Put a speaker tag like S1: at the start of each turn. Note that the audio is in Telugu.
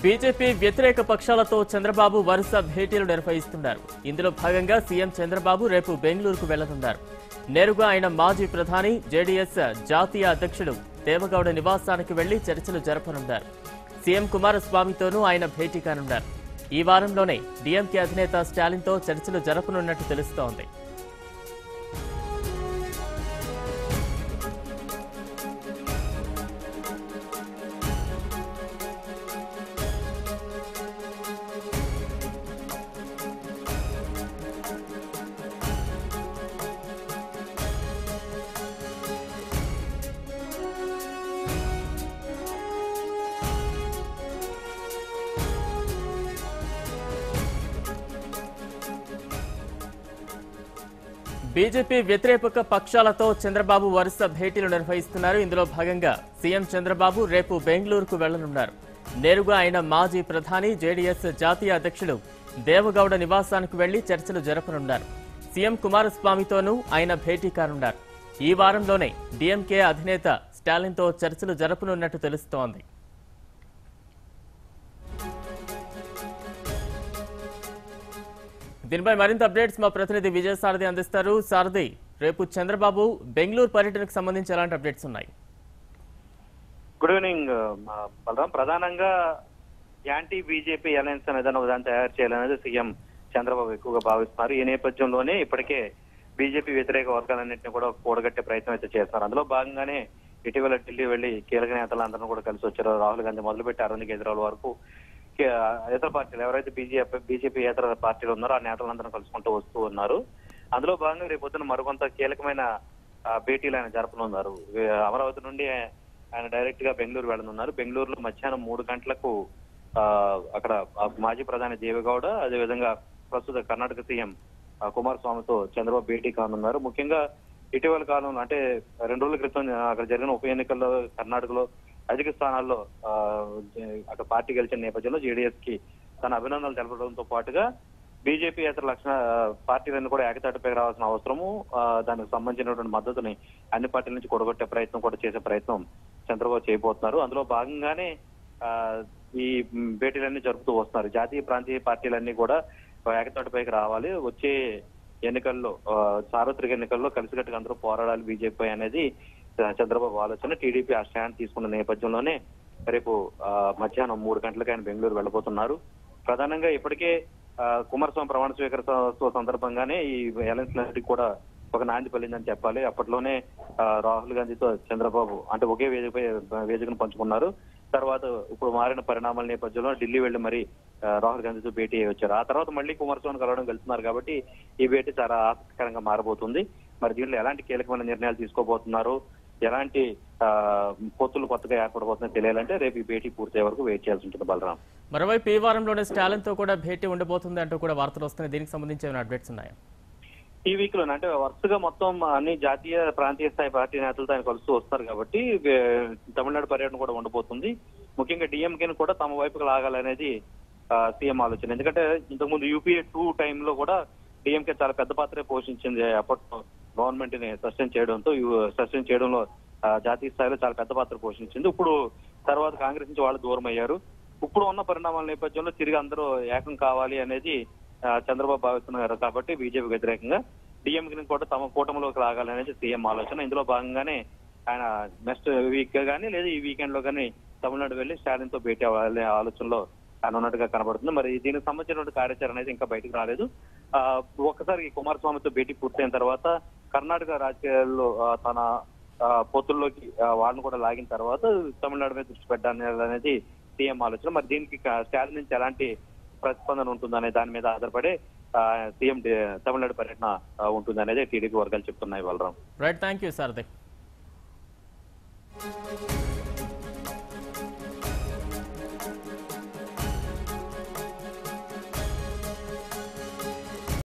S1: బీజేపీ వ్యతిరేక పక్షాలతో చంద్రబాబు వరుస భేటీలు నిర్వహిస్తున్నారు ఇందులో భాగంగా సీఎం చంద్రబాబు రేపు బెంగళూరుకు వెళ్లనున్నారు నేరుగా ఆయన మాజీ ప్రధాని జేడీఎస్ జాతీయ అధ్యక్షుడు దేవగౌడ నివాసానికి వెళ్లి చర్చలు జరపనున్నారు సీఎం కుమారస్వామితోనూ ఆయన భేటీ కానున్నారు ఈ వారంలోనే డీఎంకే అధినేత స్టాలిన్తో చర్చలు జరపనున్నట్టు తెలుస్తోంది బీజేపీ వ్యతిరేక పక్షాలతో చంద్రబాబు వరుస భేటీలు నిర్వహిస్తున్నారు ఇందులో భాగంగా సీఎం చంద్రబాబు రేపు బెంగళూరుకు వెళ్లనున్నారు నేరుగా ఆయన మాజీ ప్రధాని జేడీఎస్ జాతీయ అధ్యక్షుడు దేవగౌడ నివాసానికి వెళ్లి చర్చలు జరపనున్నారు సీఎం కుమారస్వామితోనూ ఆయన భేటీ కానున్నారు ఈ వారంలోనే డీఎంకే అధినేత స్టాలిన్తో చర్చలు జరపనున్నట్టు తెలుస్తోంది దీనిపై మరింత అప్డేట్స్ మా ప్రతినిధి విజయ్ సారథి అందిస్తారు సారథి రేపు చంద్రబాబు బెంగళూరు పర్యటనకు సంబంధించి ఎలాంటి అప్డేట్స్ ఉన్నాయి
S2: గుడ్ ఈవినింగ్ మా బలరాం ప్రధానంగా యాంటీ బీజేపీ అలయన్స్ అనేది ఒక దాన్ని తయారు చేయాలనేది సీఎం చంద్రబాబు ఎక్కువగా భావిస్తున్నారు ఈ నేపథ్యంలోనే ఇప్పటికే బీజేపీ వ్యతిరేక వర్గాలన్నింటినీ కూడా కూడగట్టే ప్రయత్నం అయితే చేస్తున్నారు అందులో భాగంగానే ఇటీవల ఢిల్లీ వెళ్లి కీలక నేతలందరూ కూడా కలిసి వచ్చారు రాహుల్ గాంధీ మొదలుపెట్టి అరవింద్ కేజ్రీవాల్ వరకు కే- ఇతర పార్టీలు ఎవరైతే బీజేపీ బీజేపీ ఇతర పార్టీలు ఉన్నారో ఆ నేతలందరూ కలుసుకుంటూ వస్తూ ఉన్నారు అందులో భాగంగా రేపు పొద్దున మరికొంత కీలకమైన ఆ, భేటీలు ఆయన జరపనున్నారు ఏ- అమరావతి నుండి ఆయన డైరెక్ట్ గా బెంగళూరు వెళ్ళనున్నారు బెంగళూరులో మధ్యాహ్నం మూడు గంటలకు ఆ, అక్కడ ఆ మాజీ ప్రధాని దేవేగౌడ అదేవిధంగా ప్రస్తుత కర్ణాటక సీఎం ఆ, కుమారస్వామితో చంద్రబాబు భేటీ కానున్నారు ముఖ్యంగా ఇటీవల కాలంలో అంటే రెండు రోజుల క్రితం అక్కడ జరిగిన ఉప ఎన్నికల్లో కర్ణాటకలో అధిక స్థానాల్లో ఆ, జ- అక్కడ పార్టీ గెలిచిన నేపథ్యంలో జేడీఎస్ కి తన అభినందనలు తెలపడంతో పాటుగా బీజేపీ ఇతర లక్షణ పార్టీలన్నీ కూడా ఏకతాటిపై రావాల్సిన అవసరము ఆ, దానికి సంబంధించినటువంటి మద్దతుని అన్ని పార్టీల నుంచి కూడగొట్టే ప్రయత్నం కూడా చేసే ప్రయత్నం చంద్రబాబు చేయబోతున్నారు అందులో భాగంగానే ఆ, ఈ మ్, భేటీలన్నీ జరుపుతూ వస్తున్నారు జాతీయ ప్రాంతీయ పార్టీలన్నీ కూడా ఏకతాటిపైకి రావాలి వచ్చే ఎన్నికల్లో ఆ, సార్వత్రిక ఎన్నికల్లో కలిసికట్టుగా అందరూ పోరాడాలి బీజేపీ అనేది ఆ, చంద్రబాబు ఆలోచన టీడీపీ ఆ స్టాండ్ తీసుకున్న నేపథ్యంలోనే రేపు ఆ, మధ్యాహ్నం మూడు గంటలకు ఆయన బెంగళూరు వెళ్ళబోతున్నారు ప్రధానంగా ఇప్పటికే ఆ, కుమారస్వామి ప్రమాణ స్వీకారోత్సవ సందర్భంగానే ఈ అలయన్స్ లన్నిటికి కూడా ఒక నాంది పల్లిందని చెప్పాలి అప్పట్లోనే ఆ, రాహుల్ గాంధీతో చంద్రబాబు అంటే ఒకే వేదికపై వేదికను పంచుకున్నారు తర్వాత ఇప్పుడు మారిన పరిణామాల నేపథ్యంలో ఢిల్లీ వెళ్లి మరి ఆ, రాహుల్ గాంధీతో భేటీ అయ్యి వచ్చారు ఆ తర్వాత మళ్ళీ కుమారస్వామిని కలవడం వెళ్తున్నారు కాబట్టి ఈ భేటీ చాలా ఆసక్తికరంగా మారబోతుంది మరి దీనిలో ఎలాంటి కీలకమైన నిర్ణయాలు తీసుకోబోతున్నారు ఎలాంటి ఆ, పొత్తులు కొత్తగా ఏర్పడబోతున్నాయో తెలియాలంటే రేపు ఈ భేటీ పూర్తయ్యే వరకు వెయిట్ చేయాల్సి ఉంటుంది బలరాం
S1: మరోవైపు ఈ వారంలోనే స్టాలిన్తో కూడా భేటీ ఉండబోతుంది అంటూ కూడా వార్తలు వస్తున్నాయి దీనికి సంబంధించి ఏమైనా అప్డేట్స్ ఉన్నాయా
S2: ఈ వీక్ లో అంటే వరుసగా మొత్తం అన్ని జాతీయ ప్రాంతీయ స్థాయి పార్టీ నేతలతో ఆయన కలుస్తూ వస్తారు కాబట్టి ఏ, తమిళనాడు పర్యటన కూడా ఉండబోతుంది ముఖ్యంగా డిఎంకేని కూడా తమ వైపుకు లాగాలనేది ఆ, సీఎం ఆలోచన ఎందుకంటే ఇంతకుముందు యూపీఏ టూ టైంలో కూడా డిఎంకే చాలా పెద్ద పాత్రే పోషించింది అప్పట్లో గవర్నమెంట్ ని సస్టైన్ చేయడంతో సస్టైన్ చేయడంలో ఆ, జాతీయ స్థాయిలో చాలా పెద్ద పాత్ర పోషించింది ఇప్పుడు తర్వాత కాంగ్రెస్ నుంచి వాళ్ళు దూరం అయ్యారు ఇప్పుడు ఉన్న పరిణామాల నేపథ్యంలో తిరిగి అందరూ ఏకం కావాలి అనేది ఆ, చంద్రబాబు భావిస్తున్నారు కాబట్టి బీజేపీ వ్యతిరేకంగా డిఎంకి కూడా తమ కూటమిలోకి రాగాలనేది సీఎం ఆలోచన ఇందులో భాగంగానే ఆయన నెక్స్ట్ వీక్ గానీ లేదా ఈ వీకెండ్ లో కానీ తమిళనాడు వెళ్లి స్టాలిన్ తో భేటీ అవ్వాలనే ఆలోచనలో ఆయన ఉన్నట్టుగా కనబడుతుంది మరి దీనికి సంబంధించినటువంటి కార్యాచరణ అనేది ఇంకా బయటకు రాలేదు ఆ, ఒక్కసారి ఈ కుమారస్వామితో భేటీ పూర్తయిన తర్వాత కర్ణాటక రాజకీయాల్లో ఆ, తన ఆ, పొత్తుల్లోకి ఆ, వాళ్ళని కూడా లాగిన తర్వాత తమిళనాడు మీద దృష్టి పెట్టాలి అనేది సీఎం ఆలోచన మరి దీనికి క- స్టాలిన్ నుంచి ఎలాంటి ప్రతిస్పందన ఉంటుందనే దాని మీద ఆధారపడి ఆ, సీఎం డి- తమిళనాడు పర్యటన ఆ, ఉంటుందనేది టీడీపీ వర్గాలు చెప్తున్నాయి Balaram
S1: right thank you Sarathi